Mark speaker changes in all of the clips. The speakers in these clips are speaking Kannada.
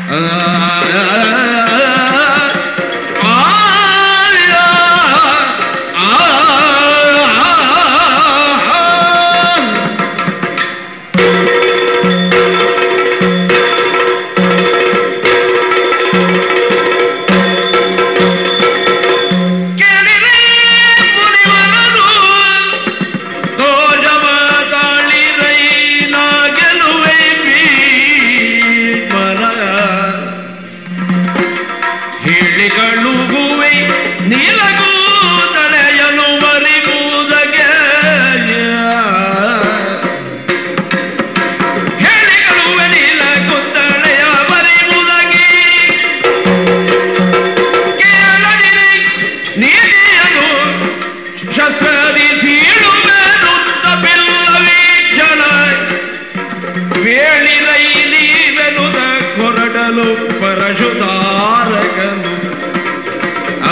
Speaker 1: ಕೇಳಿರಿ ಮುನಿವರರು ತೋಜವ ತಾಳಿರೈ ನಾ ಗೆಲುವೆ ಭೀಮನ ಹೇಳಿಗಳುಗುವೆ ನೀಲಗೂ ತಳೆಯಲು ಮರಿಗುವುದಗೆ ಹೇಳಿಗಳುವೆ ನೀಲಗೂ ತಳೆಯ ಮರಿಗುವುದಗೆ ಕೇಳದಿರಿ ನೀತಿಯನು ಶಸ್ತ್ರದಿ ಸೀಳುವೆನುತ್ತ ಬಿಲ್ಲವೇ ಜನ ವೇಳಿರೈ ನೀವೆನುದ ಕೊರಡಲು ಪರಶುಧಾರಕನು ಆ,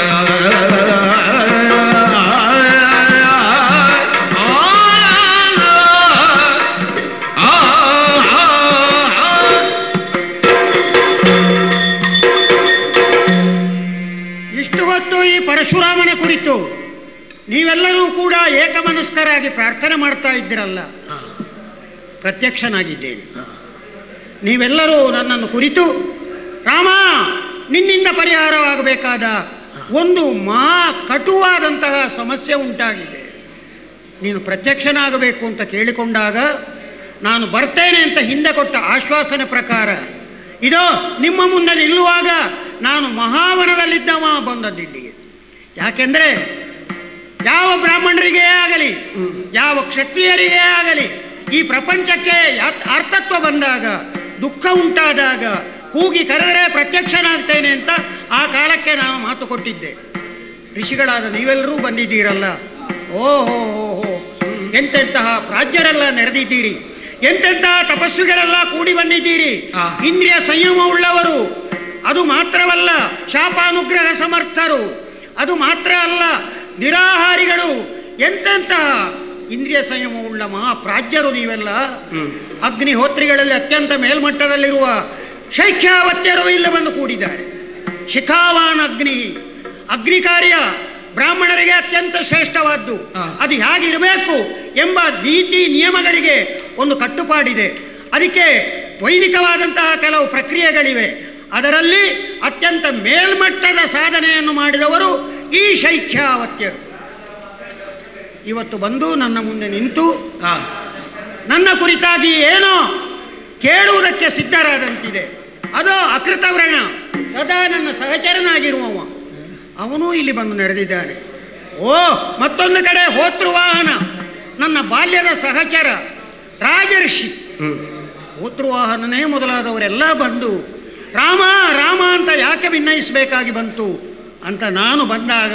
Speaker 1: ಆ, ಆ, ಆ,
Speaker 2: ಇಷ್ಟು ಹೊತ್ತು ಈ ಪರಶುರಾಮನ ಕುರಿತು ನೀವೆಲ್ಲರೂ ಕೂಡ ಏಕಮನಸ್ಕರಾಗಿ ಪ್ರಾರ್ಥನೆ ಮಾಡ್ತಾ ಇದ್ದೀರಲ್ಲ ಪ್ರತ್ಯಕ್ಷನಾಗಿದ್ದೇನೆ ನೀವೆಲ್ಲರೂ ನನ್ನನ್ನು ಕುರಿತು ರಾಮ ನಿನ್ನಿಂದ ಪರಿಹಾರವಾಗಬೇಕಾದ ಒಂದು ಮಾ ಕಟುವಾದಂತಹ ಸಮಸ್ಯೆ ಉಂಟಾಗಿದೆ ನೀನು ಪ್ರತ್ಯಕ್ಷನಾಗಬೇಕು ಅಂತ ಕೇಳಿಕೊಂಡಾಗ ನಾನು ಬರ್ತೇನೆ ಅಂತ ಹಿಂದೆ ಕೊಟ್ಟ ಆಶ್ವಾಸನೆ ಪ್ರಕಾರ ಇದೋ ನಿಮ್ಮ ಮುಂದೆ ನಿಲ್ಲುವಾಗ ನಾನು ಮಹಾವನದಲ್ಲಿದ್ದವ ಬಂದದ್ದಿಲ್ಲಿಗೆ ಯಾಕೆಂದರೆ ಯಾವ ಬ್ರಾಹ್ಮಣರಿಗೇ ಆಗಲಿ ಯಾವ ಕ್ಷತ್ರಿಯರಿಗೇ ಆಗಲಿ ಈ ಪ್ರಪಂಚಕ್ಕೆ ಯಾ- ಅರ್ಥತ್ವ ಬಂದಾಗ ದುಃಖ ಉಂಟಾದಾಗ ಕೂಗಿ ಕರೆದರೆ ಪ್ರತ್ಯಕ್ಷನಾಗ್ತೇನೆ ಅಂತ ಆ ಕಾಲಕ್ಕೆ ನಾನು ಮಾತು ಕೊಟ್ಟಿದ್ದೆ ಋಷಿಗಳಾದ ನೀವೆಲ್ಲರೂ ಬಂದಿದ್ದೀರಲ್ಲ ಓಹೋ ಹೋ ಎಂತೆಂತಹ ಪ್ರಾಜ್ಯರೆಲ್ಲ ನೆರೆದಿದ್ದೀರಿ ಎಂತೆಂತಹ ತಪಸ್ವಿಗಳೆಲ್ಲ ಕೂಡಿ ಬಂದಿದ್ದೀರಿ
Speaker 1: ಆ.
Speaker 2: ಇಂದ್ರಿಯ ಸಂಯಮ ಉಳ್ಳವರು ಅದು ಮಾತ್ರವಲ್ಲ ಶಾಪಾನುಗ್ರಹ ಸಮರ್ಥರು ಅದು ಮಾತ್ರ ಅಲ್ಲ ನಿರಾಹಾರಿಗಳು ಎಂತೆಂತಹ ಇಂದ್ರಿಯ ಸಂಯಮ ಉಳ್ಳ ಮಹಾಪ್ರಾಜ್ಯರು ನೀವೆಲ್ಲ ಅಗ್ನಿಹೋತ್ರಿಗಳಲ್ಲಿ ಅತ್ಯಂತ ಮೇಲ್ಮಟ್ಟದಲ್ಲಿರುವ ಶೈಖ್ಯಾವತ್ಯರು ಇಲ್ಲಿ ಬಂದು ಕೂಡಿದ್ದಾರೆ ಶಿಖಾವಾನ್ ಅಗ್ನಿ ಅಗ್ನಿ ಕಾರ್ಯ ಬ್ರಾಹ್ಮಣರಿಗೆ ಅತ್ಯಂತ ಶ್ರೇಷ್ಠವಾದ್ದು
Speaker 1: ಆ.
Speaker 2: ಅದು ಹೇಗಿರಬೇಕು ಎಂಬ ನೀತಿ ನಿಯಮಗಳಿಗೆ ಒಂದು ಕಟ್ಟುಪಾಡಿದೆ ಅದಕ್ಕೆ ವೈದಿಕವಾದಂತಹ ಕೆಲವು ಪ್ರಕ್ರಿಯೆಗಳಿವೆ ಅದರಲ್ಲಿ ಅತ್ಯಂತ ಮೇಲ್ಮಟ್ಟದ ಸಾಧನೆಯನ್ನು ಮಾಡಿದವರು ಈ ಶೈಖ್ಯಾವತ್ಯರು ಇವತ್ತು ಬಂದು ನನ್ನ ಮುಂದೆ ನಿಂತು
Speaker 1: ಆ,
Speaker 2: ನನ್ನ ಕುರಿತಾಗಿ ಏನೋ ಕೇಳುವುದಕ್ಕೆ ಸಿದ್ಧರಾದಂತಿದೆ ಅದು ಅಕೃತವ್ರಣ ಸದಾ ನನ್ನ ಸಹಚರನಾಗಿರುವವ ಅವನೂ ಇಲ್ಲಿ ಬಂದು ನೆರೆದಿದ್ದಾನೆ ಓ ಮತ್ತೊಂದು ಕಡೆ ಹೋತೃವಾಹನ ನನ್ನ ಬಾಲ್ಯದ ಸಹಚರ ರಾಜರ್ಷಿ
Speaker 1: ಹ್ಮ್.
Speaker 2: ಹೋತೃವಾಹನನೇ ಮೊದಲಾದವರೆಲ್ಲ ಬಂದು ರಾಮ ರಾಮ ಅಂತ ಯಾಕೆ ಭಿನ್ನಯಿಸಬೇಕಾಗಿ ಬಂತು ಅಂತ ನಾನು ಬಂದಾಗ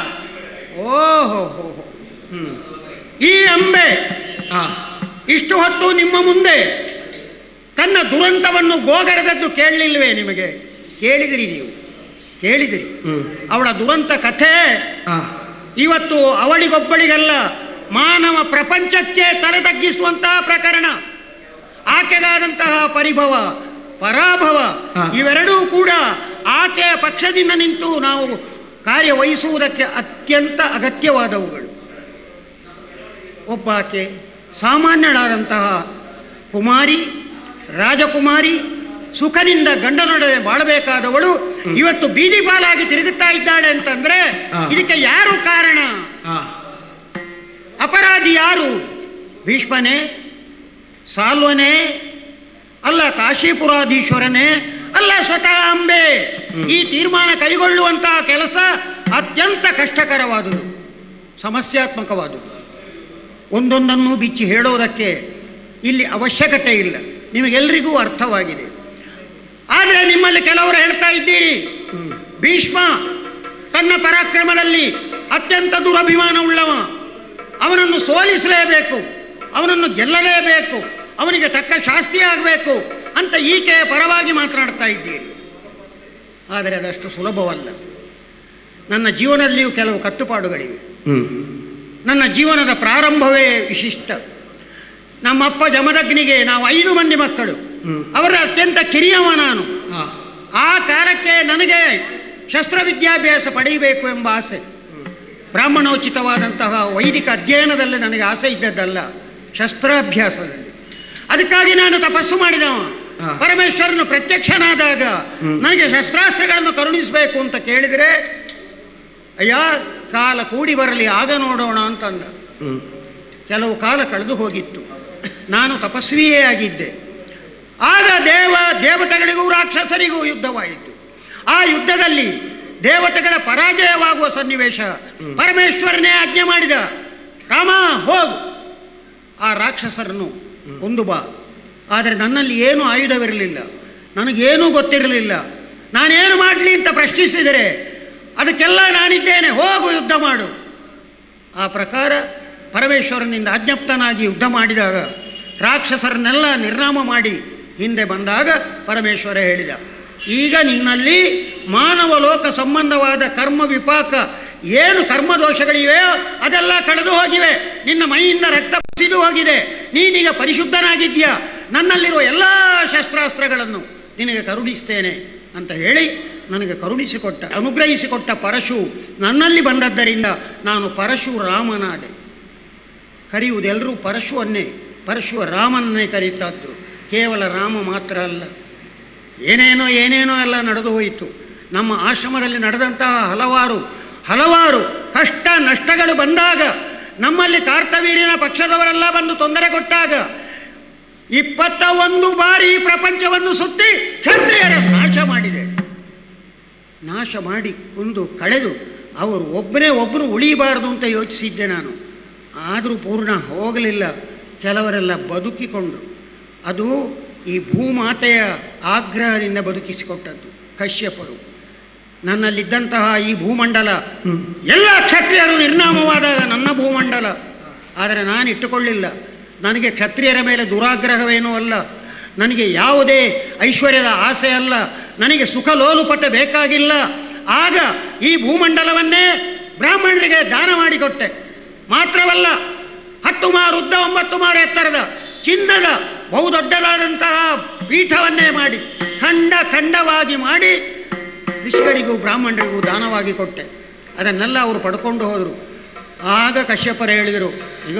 Speaker 2: ಓಹೋ ಹೋ ಹೋ.
Speaker 1: ಹ್ಮ್.
Speaker 2: ಈ ಅಂಬೆ
Speaker 1: ಆ,
Speaker 2: ಇಷ್ಟು ಹೊತ್ತು ನಿಮ್ಮ ಮುಂದೆ ತನ್ನ ದುರಂತವನ್ನು ಗೋಗರದದ್ದು ಕೇಳಲಿಲ್ವೇ ನಿಮಗೆ ಕೇಳಿದಿರಿ ನೀವು ಕೇಳಿದಿರಿ
Speaker 1: ಹ್ಮ್.
Speaker 2: ಅವಳ ದುರಂತ ಕಥೆ
Speaker 1: ಆ,
Speaker 2: ಇವತ್ತು ಅವಳಿಗೊಬ್ಬಳಿಗಲ್ಲ ಮಾನವ ಪ್ರಪಂಚಕ್ಕೆ ತಲೆ ತಗ್ಗಿಸುವಂತಹ ಪ್ರಕರಣ ಆಕೆಗಾದಂತಹ ಪರಿಭವ ಪರಾಭವ
Speaker 1: ಹಾ.
Speaker 2: ಇವೆರಡೂ ಕೂಡ ಆಕೆಯ ಪಕ್ಷದಿಂದ ನಿಂತು ನಾವು ಕಾರ್ಯವಹಿಸುವುದಕ್ಕೆ ಅತ್ಯಂತ ಅಗತ್ಯವಾದವುಗಳು ಒಬ್ಬಾಕೆ ಸಾಮಾನ್ಯಳಾದಂತಹ ಕುಮಾರಿ ರಾಜಕುಮಾರಿ ಸುಖದಿಂದ ಗಂಡನೊಡನೆ ಬಾಳಬೇಕಾದವಳು ಇವತ್ತು ಬೀದಿ ಪಾಲಾಗಿ ತಿರುಗುತ್ತಾ ಇದ್ದಾಳೆ ಅಂತಂದ್ರೆ
Speaker 1: ಹಾ.
Speaker 2: ಇದಕ್ಕೆ ಯಾರು ಕಾರಣ
Speaker 1: ಆ,
Speaker 2: ಅಪರಾಧಿ ಯಾರು ಭೀಷ್ಮನೇ ಸಾಲ್ವನೇ ಅಲ್ಲ ಕಾಶೀಪುರಾಧೀಶ್ವರನೇ ಅಲ್ಲ ಸ್ವತಃ ಅಂಬೆ ಈ ತೀರ್ಮಾನ ಕೈಗೊಳ್ಳುವಂತಹ ಕೆಲಸ ಅತ್ಯಂತ ಕಷ್ಟಕರವಾದುದು ಸಮಸ್ಯಾತ್ಮಕವಾದುದು ಒಂದೊಂದನ್ನು ಬಿಚ್ಚಿ ಹೇಳೋದಕ್ಕೆ ಇಲ್ಲಿ ಅವಶ್ಯಕತೆ ಇಲ್ಲ ನಿಮಗೆಲ್ಲರಿಗೂ ಅರ್ಥವಾಗಿದೆ ಆದರೆ ನಿಮ್ಮಲ್ಲಿ ಕೆಲವರು ಹೇಳ್ತಾ ಇದ್ದೀರಿ ಭೀಷ್ಮ ತನ್ನ ಪರಾಕ್ರಮದಲ್ಲಿ ಅತ್ಯಂತ ದುರಭಿಮಾನ ಉಳ್ಳವ ಅವನನ್ನು ಸೋಲಿಸಲೇಬೇಕು ಅವನನ್ನು ಗೆಲ್ಲಲೇಬೇಕು ಅವನಿಗೆ ತಕ್ಕ ಶಾಸ್ತಿ ಆಗಬೇಕು ಅಂತ ಈಕೆ ಪರವಾಗಿ ಮಾತನಾಡ್ತಾ ಇದ್ದೀರಿ ಆದರೆ ಅದಷ್ಟು ಸುಲಭವಲ್ಲ ನನ್ನ ಜೀವನದಲ್ಲಿಯೂ ಕೆಲವು ಕಟ್ಟುಪಾಡುಗಳಿವೆ
Speaker 1: ಹ್ಮ್.
Speaker 2: ನನ್ನ ಜೀವನದ ಪ್ರಾರಂಭವೇ ವಿಶಿಷ್ಟ ನಮ್ಮಪ್ಪ ಜಮದಗ್ನಿಗೆ ನಾವು ಐದು ಮಂದಿ ಮಕ್ಕಳು
Speaker 1: ಹ್ಮ್.
Speaker 2: ಅವರ ಅತ್ಯಂತ ಕಿರಿಯವ ನಾನು
Speaker 1: ಆ, ಹಾ
Speaker 2: ಆ ಕಾಲಕ್ಕೆ ನನಗೆ ಶಸ್ತ್ರವಿದ್ಯಾಭ್ಯಾಸ ಪಡೆಯಬೇಕು ಎಂಬ ಆಸೆ ಬ್ರಾಹ್ಮಣೋಚಿತವಾದಂತಹ ವೈದಿಕ ಅಧ್ಯಯನದಲ್ಲಿ ನನಗೆ ಆಸೆ ಇದ್ದದ್ದಲ್ಲ ಶಸ್ತ್ರಾಭ್ಯಾಸದಲ್ಲಿ ಅದಕ್ಕಾಗಿ ನಾನು ತಪಸ್ಸು ಮಾಡಿದವ
Speaker 1: ಹಾ.
Speaker 2: ಪರಮೇಶ್ವರನು ಪ್ರತ್ಯಕ್ಷನಾದಾಗ
Speaker 1: ಹ್ಮ್.
Speaker 2: ನನಗೆ ಶಸ್ತ್ರಾಸ್ತ್ರಗಳನ್ನು ಕರುಣಿಸಬೇಕು ಅಂತ ಕೇಳಿದರೆ ಅಯ್ಯ ಕಾಲ ಕೂಡಿ ಬರಲಿ ಆಗ ನೋಡೋಣ ಅಂತಂದ
Speaker 1: ಹ್ಮ್
Speaker 2: ಕೆಲವು ಕಾಲ ಕಳೆದು ಹೋಗಿತ್ತು ನಾನು ತಪಸ್ವಿಯೇ ಆಗಿದ್ದೆ ಆಗ ದೇವ ದೇವತೆಗಳಿಗೂ ರಾಕ್ಷಸರಿಗೂ ಯುದ್ಧವಾಯಿತು ಆ ಯುದ್ಧದಲ್ಲಿ ದೇವತೆಗಳ ಪರಾಜಯವಾಗುವ ಸನ್ನಿವೇಶ ಪರಮೇಶ್ವರನೇ ಆಜ್ಞೆ ಮಾಡಿದ ರಾಮ ಹೋಗು ಆ ರಾಕ್ಷಸರನ್ನು ಒಂದು ಬಾ ಆದರೆ ನನ್ನಲ್ಲಿ ಏನೂ ಆಯುಧವಿರಲಿಲ್ಲ ನನಗೇನೂ ಗೊತ್ತಿರಲಿಲ್ಲ ನಾನೇನು ಮಾಡಲಿ ಅಂತ ಪ್ರಶ್ನಿಸಿದರೆ ಅದಕ್ಕೆಲ್ಲ ನಾನಿದ್ದೇನೆ ಹೋಗು ಯುದ್ಧ ಮಾಡು ಆ ಪ್ರಕಾರ ಪರಮೇಶ್ವರನಿಂದ ಅಜ್ಞಪ್ತನಾಗಿ ಯುದ್ಧ ಮಾಡಿದಾಗ ರಾಕ್ಷಸರನ್ನೆಲ್ಲ ನಿರ್ನಾಮ ಮಾಡಿ ಹಿಂದೆ ಬಂದಾಗ ಪರಮೇಶ್ವರ ಹೇಳಿದ ಈಗ ನಿನ್ನಲ್ಲಿ ಮಾನವ ಲೋಕ ಸಂಬಂಧವಾದ ಕರ್ಮ ವಿಪಾಕ ಏನು ಕರ್ಮ ದೋಷಗಳಿವೆಯೋ ಅದೆಲ್ಲ ಕಳೆದು ಹೋಗಿವೆ ನಿನ್ನ ಮೈಯಿಂದ ರಕ್ತ ಸಿದು ಹೋಗಿದೆ ನೀನೀಗ ಪರಿಶುದ್ಧನಾಗಿದ್ಯಾ ನನ್ನಲ್ಲಿರುವ ಎಲ್ಲ ಶಸ್ತ್ರಾಸ್ತ್ರಗಳನ್ನು ನಿನಗೆ ಕರುಣಿಸ್ತೇನೆ ಅಂತ ಹೇಳಿ ನನಗೆ ಕರುಣಿಸಿಕೊಟ್ಟ ಅನುಗ್ರಹಿಸಿಕೊಟ್ಟ ಪರಶು ನನ್ನಲ್ಲಿ ಬಂದದ್ದರಿಂದ ನಾನು ಪರಶುರಾಮನಾದೆ ಕರೆಯುವುದೆಲ್ಲರೂ ಪರಶುವನ್ನೇ ಪರಶುವ ರಾಮನನ್ನೇ ಕರೀತಾದ್ರು ಕೇವಲ ರಾಮ ಮಾತ್ರ ಅಲ್ಲ ಏನೇನೋ ಏನೇನೋ ಎಲ್ಲ ನಡೆದು ಹೋಯಿತು ನಮ್ಮ ಆಶ್ರಮದಲ್ಲಿ ನಡೆದಂತಹ ಹಲವಾರು ಹಲವಾರು ಕಷ್ಟ ನಷ್ಟಗಳು ಬಂದಾಗ ನಮ್ಮಲ್ಲಿ ಕಾರ್ತವೀರ್ಯನ ಪಕ್ಷದವರೆಲ್ಲ ಬಂದು ತೊಂದರೆ ಕೊಟ್ಟಾಗ ಇಪ್ಪತ್ತ ಒಂದು ಬಾರಿ ಈ ಪ್ರಪಂಚವನ್ನು ಸುತ್ತಿ ಕ್ಷತ್ರಿಯರ ನಾಶ ಮಾಡಿದೆ ನಾಶ ಮಾಡಿ ಒಂದು ಕಳೆದು ಅವರು ಒಬ್ಬನೇ ಒಬ್ಬರು ಉಳಿಬಾರದು ಅಂತ ಯೋಚಿಸಿದ್ದೆ ನಾನು ಆದರೂ ಪೂರ್ಣ ಹೋಗಲಿಲ್ಲ ಕೆಲವರೆಲ್ಲ ಬದುಕಿಕೊಂಡರು ಅದು ಈ ಭೂಮಾತೆಯ ಆಗ್ರಹದಿಂದ ಬದುಕಿಸಿಕೊಟ್ಟದ್ದು ಕಶ್ಯಪರು ನನ್ನಲ್ಲಿದ್ದಂತಹ ಈ ಭೂಮಂಡಲ
Speaker 1: ಹ್ಮ್
Speaker 2: ಎಲ್ಲ ಕ್ಷತ್ರಿಯರು ನಿರ್ನಾಮವಾದಾಗ ನನ್ನ ಭೂಮಂಡಲ ಆದರೆ ನಾನು ಇಟ್ಟುಕೊಳ್ಳಿಲ್ಲ ನನಗೆ ಕ್ಷತ್ರಿಯರ ಮೇಲೆ ದುರಾಗ್ರಹವೇನೂ ಅಲ್ಲ ನನಗೆ ಯಾವುದೇ ಐಶ್ವರ್ಯದ ಆಸೆ ಅಲ್ಲ ನನಗೆ ಸುಖ ಲೋಲುಪತೆ ಬೇಕಾಗಿಲ್ಲ ಆಗ ಈ ಭೂಮಂಡಲವನ್ನೇ ಬ್ರಾಹ್ಮಣರಿಗೆ ದಾನ ಮಾಡಿಕೊಟ್ಟೆ ಮಾತ್ರವಲ್ಲ ಹತ್ತು ಮಾರು ಉದ್ದ ಒಂಬತ್ತು ಮಾರು ಎತ್ತರದ ಚಿನ್ನದ ಬಹುದೊಡ್ಡದಾದಂತಹ ಪೀಠವನ್ನೇ ಮಾಡಿ ಖಂಡ ಖಂಡವಾಗಿ ಮಾಡಿ ಋಷಿಗಳಿಗೂ ಬ್ರಾಹ್ಮಣರಿಗೂ ದಾನವಾಗಿ ಕೊಟ್ಟೆ ಅದನ್ನೆಲ್ಲ ಅವರು ಪಡ್ಕೊಂಡು ಹೋದರು ಆಗ ಕಶ್ಯಪರು ಹೇಳಿದರು ಈಗ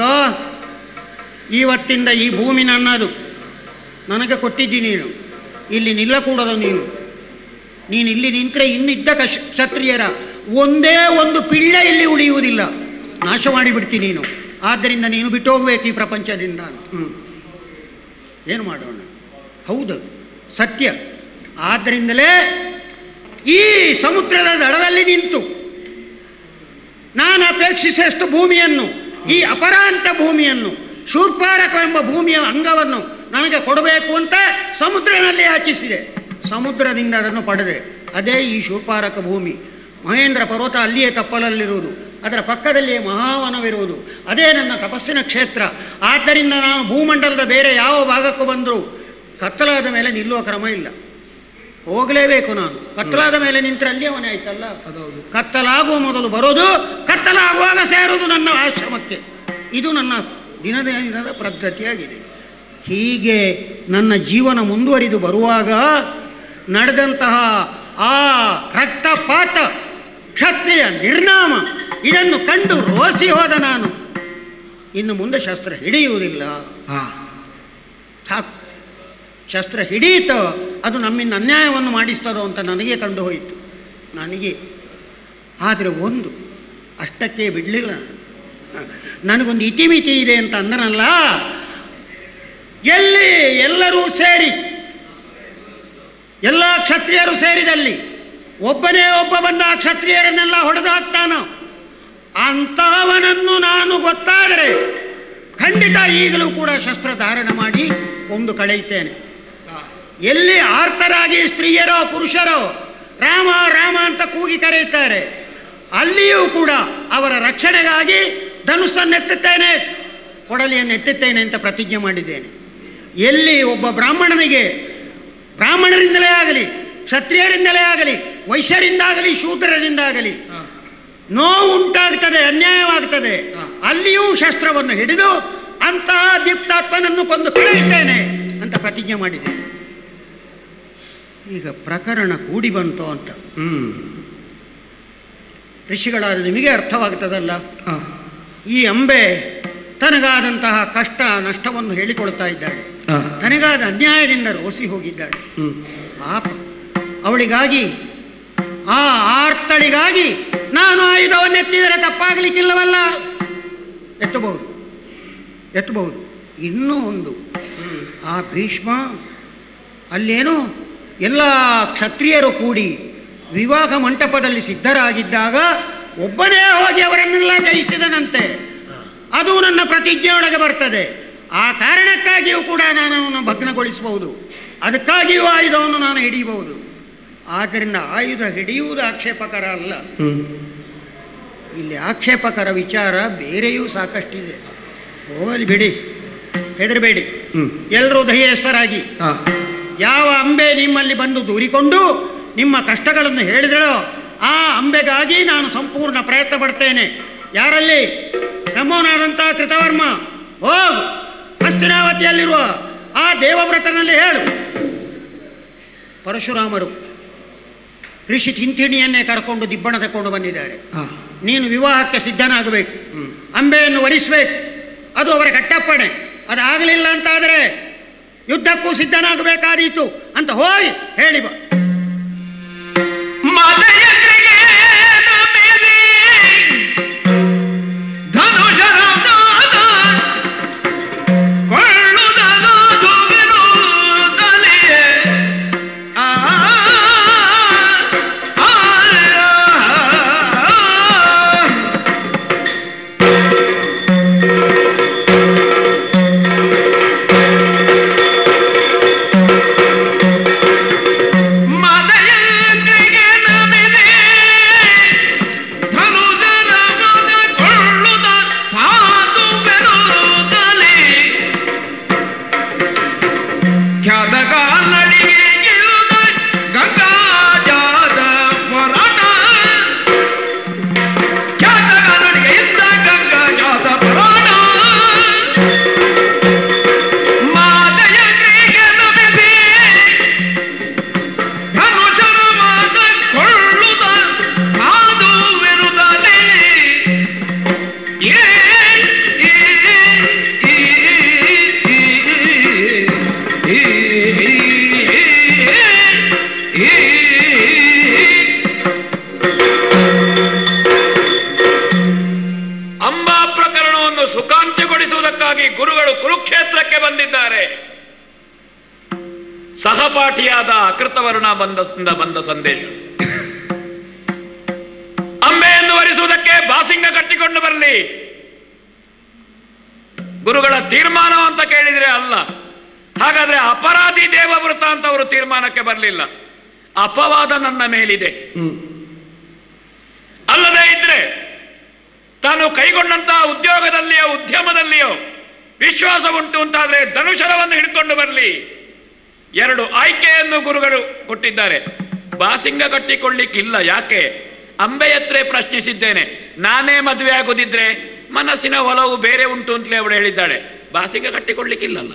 Speaker 2: ಇವತ್ತಿಂದ ಈ ಭೂಮಿ ನನ್ನದು ನನಗೆ ಕೊಟ್ಟಿದ್ದಿ ನೀನು ಇಲ್ಲಿ ನಿಲ್ಲಕೂಡದು ನೀನು ನೀನು ಇಲ್ಲಿ ನಿಂತರೆ ಇನ್ನಿದ್ದ ಕಶ್ ಕ್ಷತ್ರಿಯರ ಒಂದೇ ಒಂದು ಪಿಳ್ಳೆ ಇಲ್ಲಿ ಉಳಿಯುವುದಿಲ್ಲ ನಾಶ ಮಾಡಿಬಿಡ್ತೀನಿ ನೀನು ಆದ್ದರಿಂದ ನೀನು ಬಿಟ್ಟು ಹೋಗ್ಬೇಕು ಈ ಪ್ರಪಂಚದಿಂದ
Speaker 1: ಹ್ಮ್
Speaker 2: ಏನು ಮಾಡೋಣ ಹೌದು ಸತ್ಯ ಆದ್ದರಿಂದಲೇ ಈ ಸಮುದ್ರದ ದಡದಲ್ಲಿ ನಿಂತು ನಾನು ಅಪೇಕ್ಷಿಸಿದಷ್ಟು ಭೂಮಿಯನ್ನು ಈ ಅಪರಾಂತ ಭೂಮಿಯನ್ನು ಶೂರ್ಪಾರಕವೆಂಬ ಭೂಮಿಯ ಅಂಗವನ್ನು ನನಗೆ ಕೊಡಬೇಕು ಅಂತ ಸಮುದ್ರನಲ್ಲಿ ಯಾಚಿಸಿದೆ ಸಮುದ್ರದಿಂದ ಅದನ್ನು ಪಡೆದೆ ಅದೇ ಈ ಶೂರ್ಪಾರಕ ಭೂಮಿ ಮಹೇಂದ್ರ ಪರ್ವತ ಅಲ್ಲಿಯೇ ತಪ್ಪಲಲ್ಲಿರುವುದು ಅದರ ಪಕ್ಕದಲ್ಲಿಯೇ ಮಹಾವನವಿರುವುದು ಅದೇ ನನ್ನ ತಪಸ್ಸಿನ ಕ್ಷೇತ್ರ ಆದ್ದರಿಂದ ನಾನು ಭೂಮಂಡಲದ ಬೇರೆ ಯಾವ ಭಾಗಕ್ಕೂ ಬಂದರೂ ಕತ್ತಲಾದ ಮೇಲೆ ನಿಲ್ಲುವ ಕ್ರಮ ಇಲ್ಲ ಹೋಗಲೇಬೇಕು ನಾನು ಕತ್ತಲಾದ ಮೇಲೆ ನಿಂತರೆ ಅಲ್ಲಿ ಅವನೇ ಆಯ್ತಲ್ಲ
Speaker 1: ಅದೌದು
Speaker 2: ಕತ್ತಲಾಗುವ ಮೊದಲು ಬರೋದು ಕತ್ತಲಾಗುವಾಗ ಸೇರೋದು ನನ್ನ ಆಶ್ರಮಕ್ಕೆ ಇದು ನನ್ನ ದಿನದ ದಿನದ ಪದ್ಧತಿಯಾಗಿದೆ ಹೀಗೆ ನನ್ನ ಜೀವನ ಮುಂದುವರಿದು ಬರುವಾಗ ನಡೆದಂತಹ ಆ ರಕ್ತಪಾತ ಕ್ಷತ್ರಿಯ ನಿರ್ನಾಮ ಇದನ್ನು ಕಂಡು ರೋಸಿ ಹೋದ ನಾನು ಇನ್ನು ಮುಂದೆ ಶಸ್ತ್ರ ಹಿಡಿಯುವುದಿಲ್ಲ
Speaker 1: ಹಾ
Speaker 2: ಸಾಕು ಶಸ್ತ್ರ ಹಿಡಿಯಿತೋ ಅದು ನಮ್ಮಿಂದ ಅನ್ಯಾಯವನ್ನು ಮಾಡಿಸ್ತದೋ ಅಂತ ನನಗೆ ಕಂಡು ಹೋಯಿತು ನನಗೆ ಆದರೆ ಒಂದು ಅಷ್ಟಕ್ಕೆ ಬಿಡಲಿಲ್ಲ ನನಗೊಂದು ಇತಿಮಿತಿ ಇದೆ ಅಂತ ಅಂದನಲ್ಲ ಎಲ್ಲಿ ಎಲ್ಲರೂ ಸೇರಿ ಎಲ್ಲ ಕ್ಷತ್ರಿಯರು ಸೇರಿದಲ್ಲಿ ಒಬ್ಬನೇ ಒಬ್ಬ ಬಂದ ಆ ಕ್ಷತ್ರಿಯರನ್ನೆಲ್ಲ ಹೊಡೆದು ಹಾಕ್ತಾನೋ ಅಂತಹವನನ್ನು ನಾನು ಗೊತ್ತಾದರೆ ಖಂಡಿತ ಈಗಲೂ ಕೂಡ ಶಸ್ತ್ರ ಧಾರಣ ಮಾಡಿ ಒಂದು ಕಳೆಯುತ್ತೇನೆ
Speaker 1: ಹಾ
Speaker 2: ಎಲ್ಲಿ ಆರ್ತರಾಗಿ ಸ್ತ್ರೀಯರೋ ಪುರುಷರೋ ರಾಮ ರಾಮ ಅಂತ ಕೂಗಿ ಕರೆಯುತ್ತಾರೆ ಅಲ್ಲಿಯೂ ಕೂಡ ಅವರ ರಕ್ಷಣೆಗಾಗಿ ಧನುಸ್ಸನ್ನೆತ್ತುತ್ತೇನೆ ಕೊಡಲಿಯನ್ನು ಎತ್ತುತ್ತೇನೆ ಅಂತ ಪ್ರತಿಜ್ಞೆ ಮಾಡಿದ್ದೇನೆ ಎಲ್ಲಿ ಒಬ್ಬ ಬ್ರಾಹ್ಮಣನಿಗೆ ಬ್ರಾಹ್ಮಣರಿಂದಲೇ ಆಗಲಿ ಕ್ಷತ್ರಿಯರಿಂದಲೇ ಆಗಲಿ ವೈಶ್ಯರಿಂದಾಗಲಿ ಶೂದ್ರರಿಂದಾಗಲಿ
Speaker 1: ಹಾ
Speaker 2: ನೋವು ಉಂಟಾಗ್ತದೆ ಅನ್ಯಾಯವಾಗ್ತದೆ
Speaker 1: ಹಾ.
Speaker 2: ಅಲ್ಲಿಯೂ ಶಸ್ತ್ರವನ್ನು ಹಿಡಿದು ಅಂತಹ ದೀಪ್ತಾತ್ಮನನ್ನು ಕೊಂದು ಕಳೆಯುತ್ತೇನೆ ಅಂತ ಪ್ರತಿಜ್ಞೆ ಮಾಡಿದೆ ಈಗ ಪ್ರಕರಣ ಕೂಡಿ ಬಂತು ಅಂತ
Speaker 1: ಹ್ಮ್
Speaker 2: ಋಷಿಗಳಾದ ನಿಮಗೆ ಅರ್ಥವಾಗ್ತದಲ್ಲ
Speaker 1: ಆ,
Speaker 2: ಈ ಅಂಬೆ ತನಗಾದಂತಹ ಕಷ್ಟ ನಷ್ಟವನ್ನು ಹೇಳಿಕೊಳ್ತಾ ಇದ್ದಾಳೆ
Speaker 1: ಆ,
Speaker 2: ತನಗಾದ ಅನ್ಯಾಯದಿಂದ ರೋಸಿ ಹೋಗಿದ್ದಾಳೆ
Speaker 1: ಹ್ಮ್
Speaker 2: ಪಾಪ ಅವಳಿಗಾಗಿ ಆ ಆರ್ತಳಿಗಾಗಿ ನಾನು ಆಯುಧವನ್ನು ಎತ್ತಿದರೆ ತಪ್ಪಾಗಲಿಕ್ಕಿಲ್ಲವಲ್ಲ ಎತ್ತಬಹುದು ಎತ್ತಬಹುದು ಇನ್ನೂ ಒಂದು ಆ ಭೀಷ್ಮ ಅಲ್ಲೇನೋ ಎಲ್ಲ ಕ್ಷತ್ರಿಯರು ಕೂಡಿ ವಿವಾಹ ಮಂಟಪದಲ್ಲಿ ಸಿದ್ಧರಾಗಿದ್ದಾಗ ಒಬ್ಬನೇ ಹೋಗಿ ಅವರನ್ನೆಲ್ಲ ಜಯಿಸಿದನಂತೆ ಅದು ನನ್ನ ಪ್ರತಿಜ್ಞೆಯೊಳಗೆ ಬರ್ತದೆ ಆ ಕಾರಣಕ್ಕಾಗಿಯೂ ಕೂಡ ನಾನು ಅವನನ್ನು ಭಗ್ನಗೊಳಿಸಬಹುದು ಅದಕ್ಕಾಗಿಯೂ ಆಯುಧವನ್ನು ನಾನು ಹಿಡಿಯಬಹುದು ಆದ್ದರಿಂದ ಆಯುಧ ಹಿಡಿಯುವುದು ಆಕ್ಷೇಪಕರ ಅಲ್ಲ
Speaker 1: ಹ್ಮ್
Speaker 2: ಇಲ್ಲಿ ಆಕ್ಷೇಪಕರ ವಿಚಾರ ಬೇರೆಯೂ ಸಾಕಷ್ಟಿದೆ ಹೋಗಲಿ ಬಿಡಿ ಹೆದರಬೇಡಿ
Speaker 1: ಹ್ಮ್
Speaker 2: ಎಲ್ಲರೂ ಧೈರ್ಯಸ್ಥರಾಗಿ
Speaker 1: ಆ,
Speaker 2: ಯಾವ ಅಂಬೆ ನಿಮ್ಮಲ್ಲಿ ಬಂದು ದೂರಿಕೊಂಡು ನಿಮ್ಮ ಕಷ್ಟಗಳನ್ನು ಹೇಳಿದಳೋ ಆ ಅಂಬೆಗಾಗಿ ನಾನು ಸಂಪೂರ್ಣ ಪ್ರಯತ್ನ ಪಡ್ತೇನೆ ಯಾರಲ್ಲಿ ನಮ್ಮವನಾದಂಥ ಕೃತವರ್ಮ ಹೋಗು ಹಸ್ತಿನಾವತಿಯಲ್ಲಿರುವ ಆ ದೇವವ್ರತನಲ್ಲಿ ಹೇಳು ಪರಶುರಾಮರು ಋಷಿ ತಿಂತಿಣಿಯನ್ನೇ ಕರ್ಕೊಂಡು ದಿಬ್ಬಣ ತಕೊಂಡು ಬಂದಿದ್ದಾರೆ
Speaker 1: ಆ,
Speaker 2: ನೀನು ವಿವಾಹಕ್ಕೆ ಸಿದ್ಧನಾಗಬೇಕು
Speaker 1: ಹ್ಮ್
Speaker 2: ಅಂಬೆಯನ್ನು ವರಿಸಬೇಕು ಅದು ಅವರ ಕಟ್ಟಪ್ಪಣೆ ಅದಾಗಲಿಲ್ಲ ಅಂತಾದರೆ ಯುದ್ಧಕ್ಕೂ ಸಿದ್ಧನಾಗಬೇಕಾದೀತು ಅಂತ ಹೋಗಿ ಹೇಳಿ ಬಾ
Speaker 1: ಮದಯಂತ್ರಿಗೆ ನಮಿರಿ ಧನುಜರ ನಾದ ಕೊಳ್ಳುದನಾದು ಬಿರುದಲಿಯೇ. ಆ, ಆ, ಆ, ಮದಯಂತ್ರಿಗೆ ನಮಿರಿ ಧನುಜರ ಮದ ಕೊಳ್ಳುದ ಸಾಧು ಬೆರುದಲಿ ಖ್ಯಾತಗಾನಡಿಗೆ ಗೆಲ್ಲುದ ಗಂಗಾಜಾದ ಪೊರಾಟ ಖ್ಯಾತಗಾನಡಿಗೆ ಇದ್ದ ಗಂಗಾಜಾದ ಪೊರಾಟ ಮಾದಯಂತ್ರಿಗೆ ನಮಿರಿ ಧನುಜರ ಮಾತ ಕೊಳ್ಳುದ ಸಾಧು ವಿರುದಲಿ ಏ ಈ, ಈ, ಈ, ಈ, ಈ, ಈ. ಅಂಬಾ ಪ್ರಕರಣವನ್ನು ಸುಖಾಂತ್ಯಗೊಳಿಸುವುದಕ್ಕಾಗಿ ಗುರುಗಳು ಕುರುಕ್ಷೇತ್ರಕ್ಕೆ ಬಂದಿದ್ದಾರೆ ಸಹಪಾಠಿಯಾದ ಅಕೃತವರ್ಣ ಬಂದ ಬಂದ ಸಂದೇಶ ಅಂಬೆಯನ್ನು ವರಿಸುವುದಕ್ಕೆ ಬಾಸಿಂಗ ಕಟ್ಟಿಕೊಂಡು ಬರಲಿ ಗುರುಗಳ ತೀರ್ಮಾನ ಅಂತ ಕೇಳಿದ್ರೆ ಅಲ್ಲ ಹಾಗಾದ್ರೆ ಅಪರಾಧಿ ದೇವವೃತ ಅಂತ ಅವರು ತೀರ್ಮಾನಕ್ಕೆ ಬರಲಿಲ್ಲ ಅಪವಾದ ನನ್ನ ಮೇಲಿದೆ ಅಲ್ಲದೆ ಇದ್ರೆ ತಾನು ಕೈಗೊಂಡಂತಹ ಉದ್ಯೋಗದಲ್ಲಿಯೋ ಉದ್ಯಮದಲ್ಲಿಯೋ ವಿಶ್ವಾಸ ಉಂಟು ಅಂತಾದ್ರೆ ಧನುಷರವನ್ನು ಹಿಡ್ಕೊಂಡು ಬರಲಿ ಎರಡು ಆಯ್ಕೆಯನ್ನು ಗುರುಗಳು ಕೊಟ್ಟಿದ್ದಾರೆ ಬಾಸಿಂಗ ಕಟ್ಟಿಕೊಳ್ಳಿಕ್ಕಿಲ್ಲ ಯಾಕೆ ಅಂಬೆಯತ್ರೆ ಪ್ರಶ್ನಿಸಿದ್ದೇನೆ ನಾನೇ ಮದುವೆ ಆಗುದಿದ್ರೆ ಮನಸ್ಸಿನ ಒಲವು ಬೇರೆ ಉಂಟು ಅಂತಲೇ ಅವಳು ಹೇಳಿದ್ದಾಳೆ ಬಾಸಿಂಗ ಕಟ್ಟಿಕೊಳ್ಳಿಕ್ಕಿಲ್ಲಲ್ಲ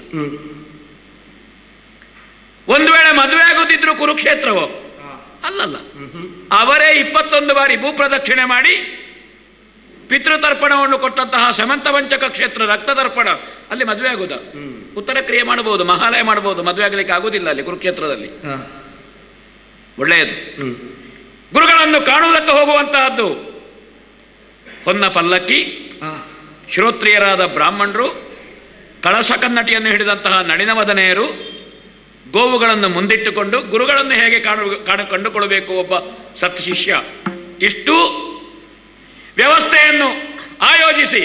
Speaker 1: ಒಂದು ವೇಳೆ ಮದುವೆ ಆಗುದಿದ್ರು ಕುರುಕ್ಷೇತ್ರವೋ ಅಲ್ಲಲ್ಲ ಅವರೇ ಇಪ್ಪತ್ತೊಂದು ಬಾರಿ ಭೂಪ್ರದಕ್ಷಿಣೆ ಮಾಡಿ ಪಿತೃತರ್ಪಣವನ್ನು ಕೊಟ್ಟಂತಹ ಸಮಂತ ವಂಚಕ ಕ್ಷೇತ್ರ ರಕ್ತತರ್ಪಣ ಅಲ್ಲಿ ಮದುವೆ ಆಗುದ ಉತ್ತರ ಕ್ರಿಯೆ ಮಾಡಬಹುದು ಮಹಾಲಯ ಮಾಡಬಹುದು ಮದುವೆ ಆಗಲಿಕ್ಕೆ ಆಗುದಿಲ್ಲ ಅಲ್ಲಿ ಕುರುಕ್ಷೇತ್ರದಲ್ಲಿ ಒಳ್ಳೆಯದು ಗುರುಗಳನ್ನು ಕಾಣುವುದಕ್ಕೆ ಹೋಗುವಂತಹದ್ದು ಹೊನ್ನ ಪಲ್ಲಕ್ಕಿ ಶ್ರೋತ್ರಿಯರಾದ ಬ್ರಾಹ್ಮಣರು ಕಳಶ ಕನ್ನಟಿಯನ್ನು ಹಿಡಿದಂತಹ ನಳಿನವದನೆಯರು ಗೋವುಗಳನ್ನು ಮುಂದಿಟ್ಟುಕೊಂಡು ಗುರುಗಳನ್ನು ಹೇಗೆ ಕಾಣು ಕಾಣು ಕಂಡುಕೊಳ್ಳಬೇಕು ಒಬ್ಬ ಸತ್ ಶಿಷ್ಯ ಇಷ್ಟು ವ್ಯವಸ್ಥೆಯನ್ನು ಆಯೋಜಿಸಿ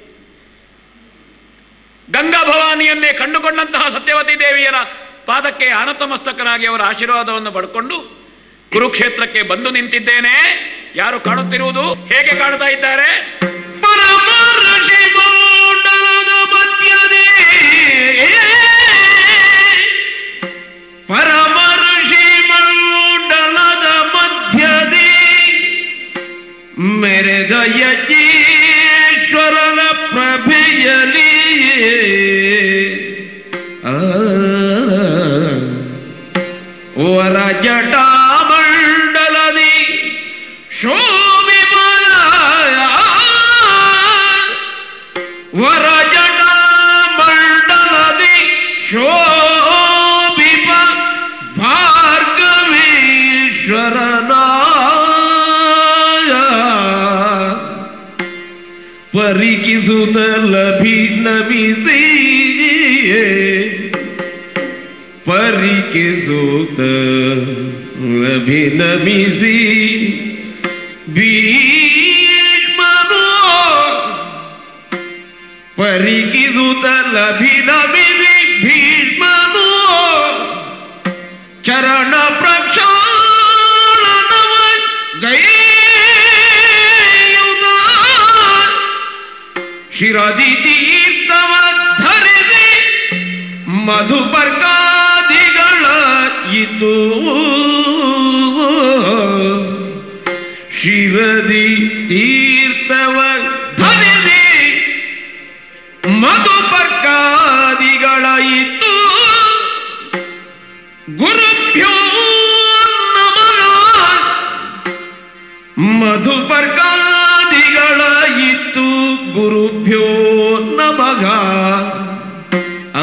Speaker 1: ಗಂಗಾ ಭವಾನಿಯನ್ನೇ ಕಂಡುಕೊಂಡಂತಹ ಸತ್ಯವತಿ ದೇವಿಯರ ಪಾದಕ್ಕೆ ಆನತಮಸ್ತಕನಾಗಿ ಅವರ ಆಶೀರ್ವಾದವನ್ನು ಪಡ್ಕೊಂಡು ಕುರುಕ್ಷೇತ್ರಕ್ಕೆ ಬಂದು ನಿಂತಿದ್ದೇನೆ ಯಾರು ಕಾಣುತ್ತಿರುವುದು ಹೇಗೆ ಕಾಣ್ತಾ ಇದ್ದಾರೆ ಪರಮ ಋಷಿ ಮಂಡಲದ ಮಧ್ಯದೇ ಪರಮ ಋಷಿ ಮಂಡಲದ ಮಧ್ಯದಿ ಮೆರೆದ ಯಜೀಶ್ವರನ ಪ್ರಭೆಯಲಿ ಆ ವರ ಜಟಾಮಂಡಲದಿ ಶೋಭಿಮಲ ವರ ಜಟಾಮಂಡಲದಿ ಶೋಭಿಪ ಭಾರ್ಗವೀಶ್ವರನಾಯ ಪರಿಕಿಸುತ್ತ ಲಭಿನಮಿಸಿ ಪರಿಕಿಸುತ್ತ ಲಭಿನಮಿಸಿ ಭೀಷ್ಮನು ಪರಿಕಿಸುತ್ತ ಲಭಿನಮಿಸಿ ಭೀಷ್ಮನು ಚರಣ ಪ್ರಕ್ಷಾಳನವ ಗೈಯುದ ಶಿರದಿ ತೀರ್ಥವ ಧರಿಸಿ ಮಧುಪರ್ಗಾದಿಗಳ ಇತು ಶಿರದಿ ತೀರ್ಥವ ಧರಿಸಿ ಮಧುಪರ್ಗಾದಿಗಳ ಇತ್ತು ಗುರುಭ್ಯೋ ನಮಃ ಮಧುಪರ್ಗಾದಿಗಳ ಇತ್ತು ಗುರುಭ್ಯೋ ನಮಗ ಆ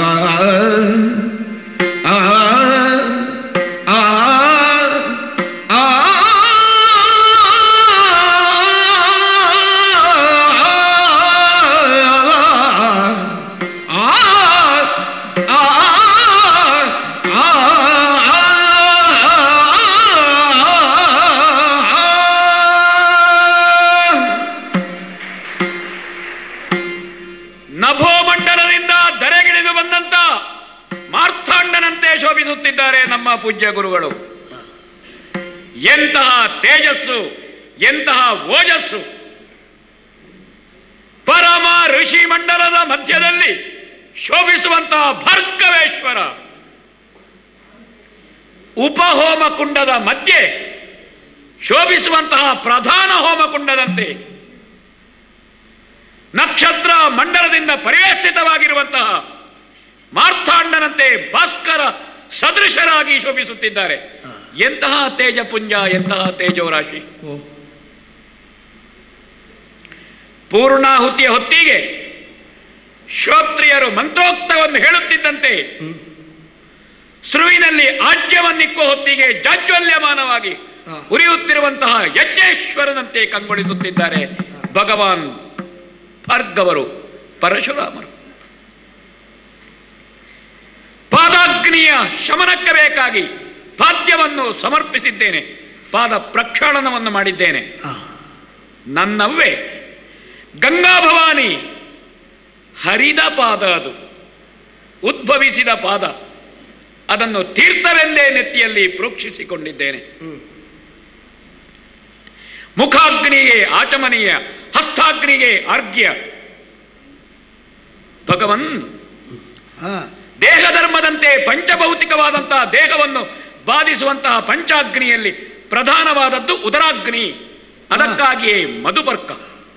Speaker 1: ಆ ಆ ಆ ನಭೋಮಂಡಲದಿಂದ ಧರೆಗಿಳಿದು ಬಂದಂತ ಮಾರ್ಥಾಂಡನಂತೆ ಶೋಭಿಸುತ್ತಿದ್ದಾರೆ ನಮ್ಮ ಪೂಜ್ಯ ಗುರುಗಳು ಎಂತಹ ತೇಜಸ್ಸು ಎಂತಹ ಓಜಸ್ಸು ಪರಮ ಋಷಿ ಮಂಡಲದ ಮಧ್ಯದಲ್ಲಿ ಶೋಭಿಸುವಂತಹ ಭಾರ್ಗವೇಶ್ವರ ಉಪಹೋಮ ಕುಂಡದ ಮಧ್ಯೆ ಶೋಭಿಸುವಂತಹ ಪ್ರಧಾನ ಹೋಮಕುಂಡದಂತೆ ನಕ್ಷತ್ರ ಮಂಡಲದಿಂದ ಪರಿವೇಷ್ಟಿತವಾಗಿರುವಂತಹ ಮಾರ್ಥಾಂಡನಂತೆ ಭಾಸ್ಕರ ಸದೃಶರಾಗಿ ಶೋಭಿಸುತ್ತಿದ್ದಾರೆ ಎಂತಹ ತೇಜಪುಂಜ ಎಂತಹ ತೇಜೋರಾಶಿ ಪೂರ್ಣಾಹುತಿಯ ಹೊತ್ತಿಗೆ ಶ್ರೋತ್ರಿಯರು ಮಂತ್ರೋಕ್ತವನ್ನು ಹೇಳುತ್ತಿದ್ದಂತೆ ಸ್ರುವಿನಲ್ಲಿ ಆಜ್ಯವನ್ನಿಕ್ಕೋ ಹೊತ್ತಿಗೆ ಜಾಜ್ವಲ್ಯಮಾನವಾಗಿ
Speaker 2: ಹಾ.
Speaker 1: ಉರಿಯುತ್ತಿರುವಂತಹ ಯಜ್ಞೇಶ್ವರನಂತೆ ಕಂಗೊಳಿಸುತ್ತಿದ್ದಾರೆ ಭಗವಾನ್ ಭಾರ್ಗವರು ಪರಶುರಾಮರು ಪಾದಾಗ್ನಿಯ ಶಮನಕ್ಕೆ ಬೇಕಾಗಿ ಪಾದ್ಯವನ್ನು ಸಮರ್ಪಿಸಿದ್ದೇನೆ ಪಾದ ಪ್ರಕ್ಷಾಳನವನ್ನು ಮಾಡಿದ್ದೇನೆ ನನ್ನವ್ವೆ ಗಂಗಾ ಭವಾನಿ ಹರಿದ ಪಾದ ಅದು ಉದ್ಭವಿಸಿದ ಪಾದ ಅದನ್ನು ತೀರ್ಥವೆಂದೇ ನೆತ್ತಿಯಲ್ಲಿ ಪ್ರೋಕ್ಷಿಸಿಕೊಂಡಿದ್ದೇನೆ ಮುಖಾಗ್ನಿಗೆ ಆಚಮನೀಯ ಹಸ್ತಾಗ್ನಿಗೆ ಅರ್ಘ್ಯ ಭಗವನ್ ದೇಹಧರ್ಮದಂತೆ ಪಂಚಭೌತಿಕವಾದಂತಹ ದೇಹವನ್ನು ಬಾಧಿಸುವಂತಹ ಪಂಚಾಗ್ನಿಯಲ್ಲಿ ಪ್ರಧಾನವಾದದ್ದು ಉದರಾಗ್ನಿ ಅದಕ್ಕಾಗಿಯೇ ಮಧುಪರ್ಕ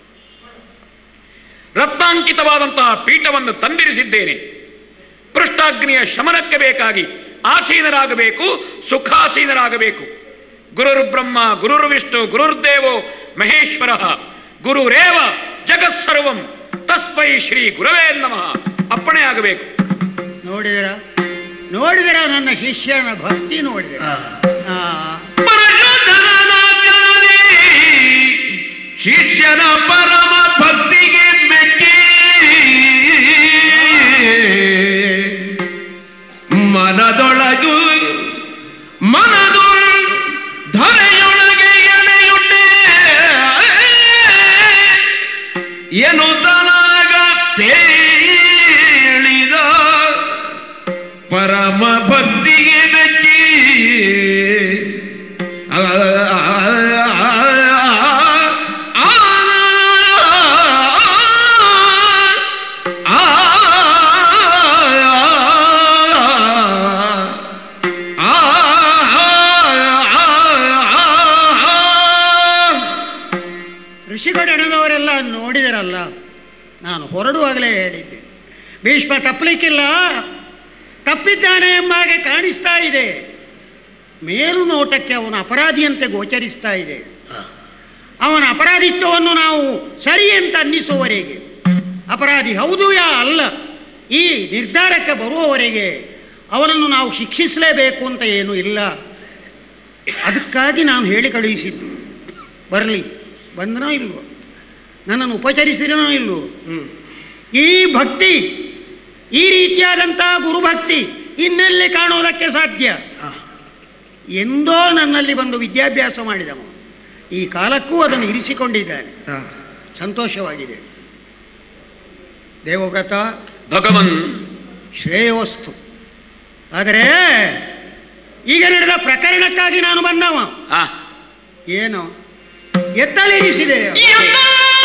Speaker 1: ರತ್ನಾಂಕಿತವಾದಂತಹ ಪೀಠವನ್ನು ತಂದಿರಿಸಿದ್ದೇನೆ ಪೃಷ್ಠಾಗ್ನಿಯ ಶಮನಕ್ಕೆ ಬೇಕಾಗಿ ಆಸೀನರಾಗಬೇಕು ಸುಖಾಸೀನರಾಗಬೇಕು ಗುರುರ್ ಬ್ರಹ್ಮ ಗುರುರ್ ವಿಷ್ಣು ಗುರುರ್ದೇವೋ ಮಹೇಶ್ವರ ಗುರುರೇವ ಜಗತ್ಸರ್ವಂ ತಸ್ಮೈ ಶ್ರೀ ಗುರವೇ ನಮಃ ಅಪ್ಪಣೆ ಆಗಬೇಕು
Speaker 2: ನೋಡಿದಿರ ನೋಡಿದಿರ ನನ್ನ ಶಿಷ್ಯನ ಭಕ್ತಿ ನೋಡಿದಿರ ಆ,
Speaker 1: ಪರಶುಧರನ ಜನನಿ ಶಿಷ್ಯನ ಪರಮ ಭಕ್ತಿಗೆ ಮೆಚ್ಚಿ ಮನದೊಳಗು ಮನದೊಳ ಧರೆಯೊಳಗೆ ಎಣೆಯುಂಡೆ ಎನ್ನುತ್ತಲಾಗ ಪೇಳಿದ ಪರಮ ಭಕ್ತಿಗೆ ಮೆಚ್ಚಿ ಆ, ಆ, ಆ, ಆ, ಆ,
Speaker 2: ಋಷಿಗಳೆಣದವರೆಲ್ಲ ನೋಡಿದಿರಲ್ಲ ನಾನು ಹೊರಡುವಾಗಲೇ ಹೇಳಿದ್ದೆ ಭೀಷ್ಮ ತಪ್ಪಲಿಕ್ಕಿಲ್ಲ ತಪ್ಪಿದ್ದಾನೆ ಎಂಬ ಹಾಗೆ ಕಾಣಿಸ್ತಾ ಇದೆ ಮೇಲು ನೋಟಕ್ಕೆ ಅವನ ಅಪರಾಧಿಯಂತೆ ಗೋಚರಿಸ್ತಾ ಇದೆ ಅವನ ಅಪರಾಧಿತ್ವವನ್ನು ನಾವು ಸರಿ ಅಂತ ಅನ್ನಿಸುವವರೆಗೆ ಅಪರಾಧಿ ಹೌದು ಯಾ ಅಲ್ಲ ಈ ನಿರ್ಧಾರಕ್ಕೆ ಬರುವವರೆಗೆ ಅವನನ್ನು ನಾವು ಶಿಕ್ಷಿಸಲೇಬೇಕು ಅಂತ ಏನೂ ಇಲ್ಲ ಅದಕ್ಕಾಗಿ ನಾನು ಹೇಳಿ ಕಳುಹಿಸಿದ್ದು ಬರಲಿ ಬಂದನೋ ಇಲ್ವೋ ನನ್ನನ್ನು ಉಪಚರಿಸಿದನೋ ಇಲ್ವೋ ಈ ಭಕ್ತಿ ಈ ರೀತಿಯಾದಂಥ ಗುರುಭಕ್ತಿ ಇನ್ನೆಲ್ಲಿ ಕಾಣೋದಕ್ಕೆ ಸಾಧ್ಯ ಎಂದೋ ನನ್ನಲ್ಲಿ ಬಂದು ವಿದ್ಯಾಭ್ಯಾಸ ಮಾಡಿದವ ಈ ಕಾಲಕ್ಕೂ ಅದನ್ನು ಇರಿಸಿಕೊಂಡಿದ್ದಾನೆ ಸಂತೋಷವಾಗಿದೆ ದೇವವ್ರತ
Speaker 1: ಭಗವನ್
Speaker 2: ಶ್ರೇಯೋಸ್ತು ಆದರೆ ಈಗ ನಡೆದ ಪ್ರಕರಣಕ್ಕಾಗಿ ನಾನು ಬಂದವ
Speaker 1: ಆ
Speaker 2: ಏನು ಎತ್ತಲಿರಿಸಿದೆ
Speaker 1: ಯಮ್ಮ!